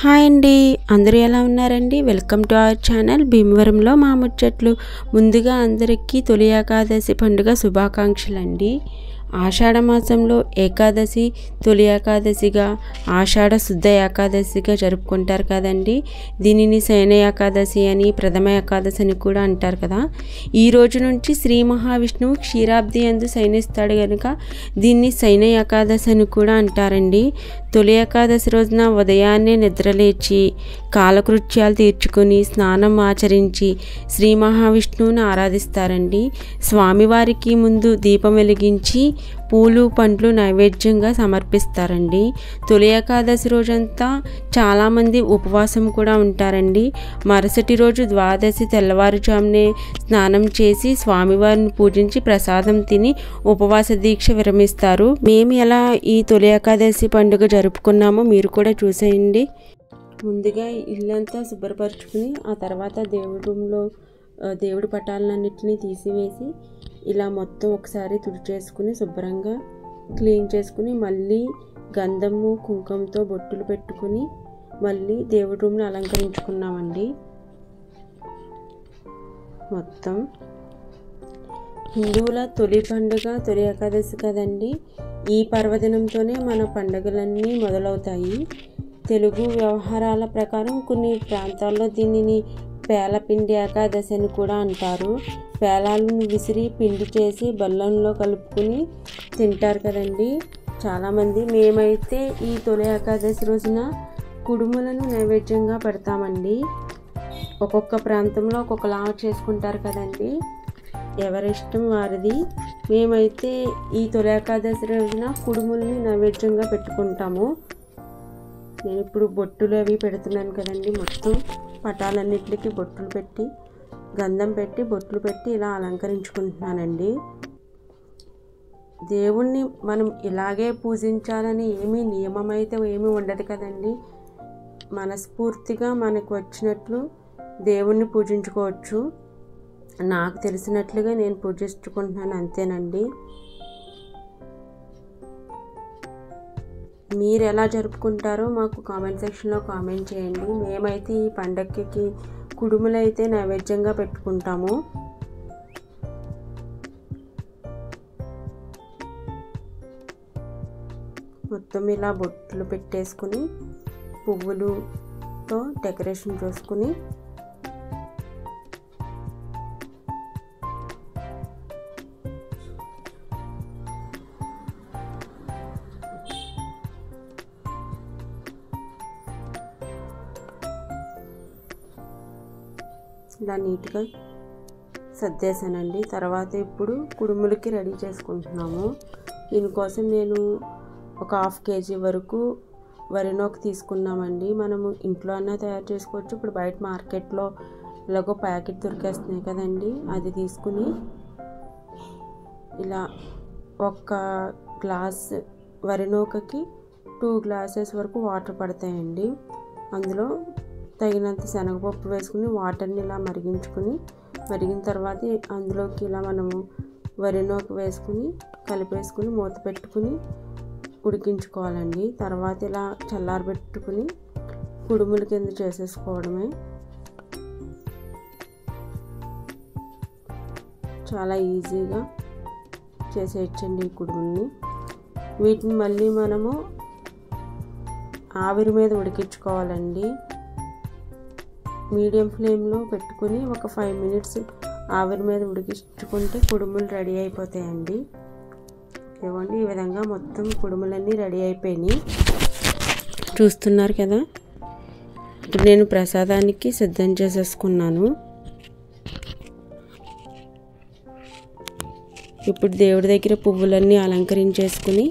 hi అండి అందరూ ఎలా ఉన్నారండి వెల్కమ్ టు అవర్ ఛానల్ భీమవరంలో మా ముచ్చట్లు ముందుగా అందరికీ తొలి ఏకాదశి పండుగ శుభాకాంక్షలు అండి ఆషాఢ మాసంలో ఏకాదశి తొలి ఏకాదశిగా ఆషాఢ శుద్ధ ఏకాదశిగా జరుపుకుంటారు కదండి దీనిని శయన ఏకాదశి అని ప్రథమ ఏకాదశి అని కూడా అంటారు కదా ఈ రోజు నుంచి శ్రీ మహావిష్ణువు క్షీరాబ్ది అందు శయనిస్తాడు కనుక దీన్ని శయన ఏకాదశి అని కూడా అంటారండి తొలి ఏకాదశి రోజున ఉదయాన్నే నిద్రలేచి కాలకృత్యాలు తీర్చుకొని స్నానం ఆచరించి శ్రీ మహావిష్ణువుని ఆరాధిస్తారండి స్వామివారికి ముందు దీపం వెలిగించి పూలు పండ్లు నైవేద్యంగా సమర్పిస్తారండి తొలి ఏకాదశి రోజంతా చాలామంది ఉపవాసం కూడా ఉంటారండి మరుసటి రోజు ద్వాదశి తెల్లవారుజామునే స్నానం చేసి స్వామివారిని పూజించి ప్రసాదం తిని ఉపవాస దీక్ష విరమిస్తారు మేము ఎలా ఈ తొలి ఏకాదశి పండుగ జరుపుకున్నామో మీరు కూడా చూసేయండి ముందుగా ఇల్లంతా శుభ్రపరచుకుని ఆ తర్వాత దేవుడి రూమ్లో ఆ, దేవుడి పటాలన్నింటినీ తీసివేసి ఇలా మొత్తం ఒకసారి తుడిచేసుకుని శుభ్రంగా క్లీన్ చేసుకుని మళ్ళీ గంధము కుంకుమతో బొట్టులు పెట్టుకుని మళ్ళీ దేవుడి రూమ్ని అలంకరించుకున్నామండి మొత్తం హిందువుల తొలి పండుగ తొలి ఏకాదశి కదండి ఈ పర్వదినంతోనే మన పండుగలన్నీ మొదలవుతాయి తెలుగు వ్యవహారాల ప్రకారం కొన్ని ప్రాంతాల్లో దీనిని పేలపిండి ఏకాదశి అని కూడా అంటారు పేలాలను విసిరి పిండి చేసి బెల్లంలో కలుపుకుని తింటారు కదండి చాలామంది మేమైతే ఈ తొలి ఏకాదశి రోజున కుడుములను నైవేద్యంగా పెడతామండి ఒక్కొక్క ప్రాంతంలో ఒక్కొక్కలా చేసుకుంటారు కదండి ఎవరిష్టం వారిది మేమైతే ఈ తొలి ఏకాదశి రోజున కుడుముల్ని నైవేద్యంగా పెట్టుకుంటాము నేను ఇప్పుడు బొట్టులు అవి పెడుతున్నాను కదండి మొత్తం పటాలన్నిటికీ బొట్టులు పెట్టి గంధం పెట్టి బొట్లు పెట్టి ఇలా అలంకరించుకుంటున్నానండి దేవుణ్ణి మనం ఇలాగే పూజించాలని ఏమీ నియమం అయితే ఏమీ ఉండదు కదండి మనస్ఫూర్తిగా మనకు వచ్చినట్లు దేవుణ్ణి పూజించుకోవచ్చు నాకు తెలిసినట్లుగా నేను పూజించుకుంటున్నాను అంతేనండి మీరు ఎలా జరుపుకుంటారో మాకు కామెంట్ సెక్షన్లో కామెంట్ చేయండి మేమైతే ఈ పండగకి కుడుములు అయితే నైవేద్యంగా పెట్టుకుంటాము మొత్తం ఇలా బొట్లు పెట్టేసుకుని పువ్వులుతో డెకరేషన్ చేసుకుని ఇలా నీట్గా సర్దేశానండి తర్వాత ఇప్పుడు కుడుములకి రెడీ చేసుకుంటున్నాము దీనికోసం నేను ఒక హాఫ్ కేజీ వరకు వరినోకు తీసుకున్నామండి మనము ఇంట్లో అన్నా తయారు చేసుకోవచ్చు ఇప్పుడు బయట మార్కెట్లో ఇలాగో ప్యాకెట్ దొరికేస్తున్నాయి కదండి అది తీసుకుని ఇలా ఒక్క గ్లాస్ వరినూకకి టూ గ్లాసెస్ వరకు వాటర్ పడతాయండి అందులో తగినంత శనగపప్పు వేసుకుని వాటర్ని ఇలా మరిగించుకుని మరిగిన తర్వాత అందులోకి ఇలా మనము వరినూక వేసుకుని కలిపేసుకుని మూత పెట్టుకుని ఉడికించుకోవాలండి తర్వాత ఇలా చల్లారబెట్టుకుని కుడుముల కింద చేసేసుకోవడమే చాలా ఈజీగా చేసేయచ్చండి ఈ కుడుముల్ని వీటిని మళ్ళీ మనము ఆవిరి మీద ఉడికించుకోవాలండి మీడియం ఫ్లేమ్లో పెట్టుకుని ఒక ఫైవ్ మినిట్స్ ఆవిరి మీద ఉడికించుకుంటే కుడుములు రెడీ అయిపోతాయండి ఇవ్వండి ఈ విధంగా మొత్తం కుడుములన్నీ రెడీ అయిపోయినాయి చూస్తున్నారు కదా ఇప్పుడు నేను ప్రసాదానికి సిద్ధం చేసేసుకున్నాను ఇప్పుడు దేవుడి దగ్గర పువ్వులన్నీ అలంకరించేసుకుని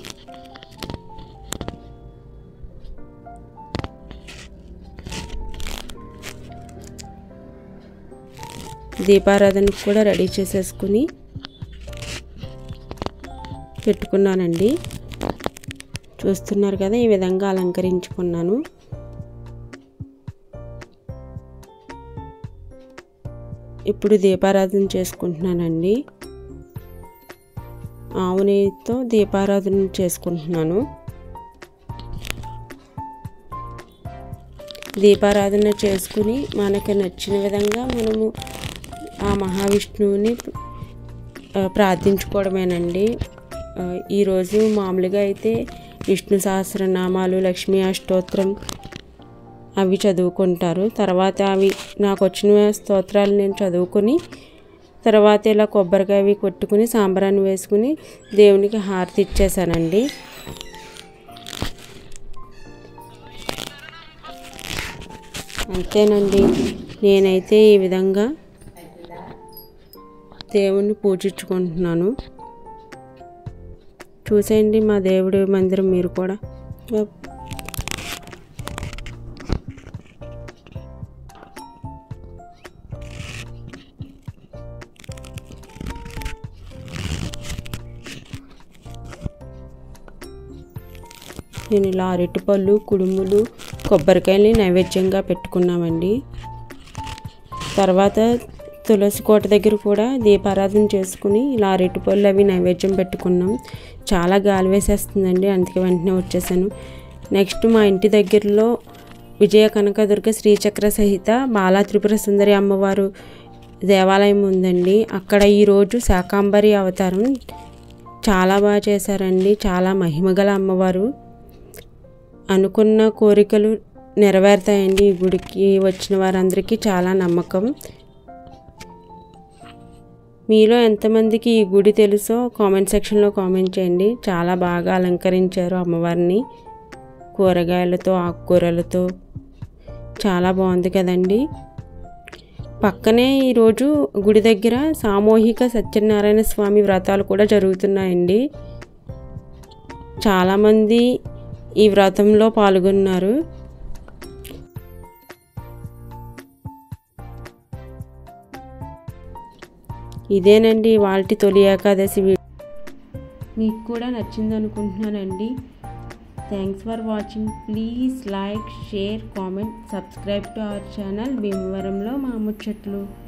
దీపారాధనకు కూడా రెడీ చేసేసుకుని పెట్టుకున్నానండి చూస్తున్నారు కదా ఈ విధంగా అలంకరించుకున్నాను ఇప్పుడు దీపారాధన చేసుకుంటున్నానండి ఆవు నెయ్యితో దీపారాధన చేసుకుంటున్నాను దీపారాధన చేసుకుని మనకు నచ్చిన విధంగా మనము ఆ మహావిష్ణువుని ఆ, ప్రార్థించుకోవడమేనండి ఆ, ఈరోజు మామూలుగా అయితే విష్ణు సహస్రనామాలు లక్ష్మీ అష్టోత్తరం అవి చదువుకుంటారు తర్వాత అవి నాకు వచ్చిన స్తోత్రాలు నేను చదువుకొని తర్వాత ఇలా కొబ్బరికాయ అవి కొట్టుకుని సాంబ్రాన్ని వేసుకుని దేవునికి హారతి ఇచ్చేసానండి అంతేనండి నేనైతే ఈ విధంగా దేవుణ్ణి పూజించుకుంటున్నాను చూసేయండి మా దేవుడి మందిరం మీరు కూడా నేను ఇలా అరటిపళ్ళు కుడుములు కొబ్బరికాయలు నైవేద్యంగా పెట్టుకున్నామండి తర్వాత తులసి కోట దగ్గర కూడా దీపారాధన చేసుకుని ఇలా అరటిపళ్ళు అవి నైవేద్యం పెట్టుకున్నాం చాలా గాలి వేసేస్తుందండి అందుకే వెంటనే వచ్చేసాను నెక్స్ట్ మా ఇంటి దగ్గరలో విజయ కనకదుర్గ శ్రీచక్ర సహిత బాలా త్రిపుర సుందరి అమ్మవారు దేవాలయం ఉందండి అక్కడ ఈరోజు శాకాంబరి అవతారం చాలా బాగా చేశారండి చాలా మహిమగల అమ్మవారు అనుకున్న కోరికలు నెరవేరుతాయండి ఈ గుడికి వచ్చిన వారందరికీ చాలా నమ్మకం మీలో ఎంతమందికి ఈ గుడి తెలుసో కామెంట్ సెక్షన్లో కామెంట్ చేయండి చాలా బాగా అలంకరించారు అమ్మవారిని కూరగాయలతో ఆకుకూరలతో చాలా బాగుంది కదండి పక్కనే ఈరోజు గుడి దగ్గర సామూహిక సత్యనారాయణ స్వామి వ్రతాలు కూడా జరుగుతున్నాయండి చాలామంది ఈ వ్రతంలో పాల్గొన్నారు ఇదేనండి వాళ్ళ తొలి ఏకాదశి వీ- మీకు కూడా నచ్చింది అనుకుంటున్నానండి thanks for watching please like share comment subscribe to our channel భీమవరంలో మా ముచ్చట్లు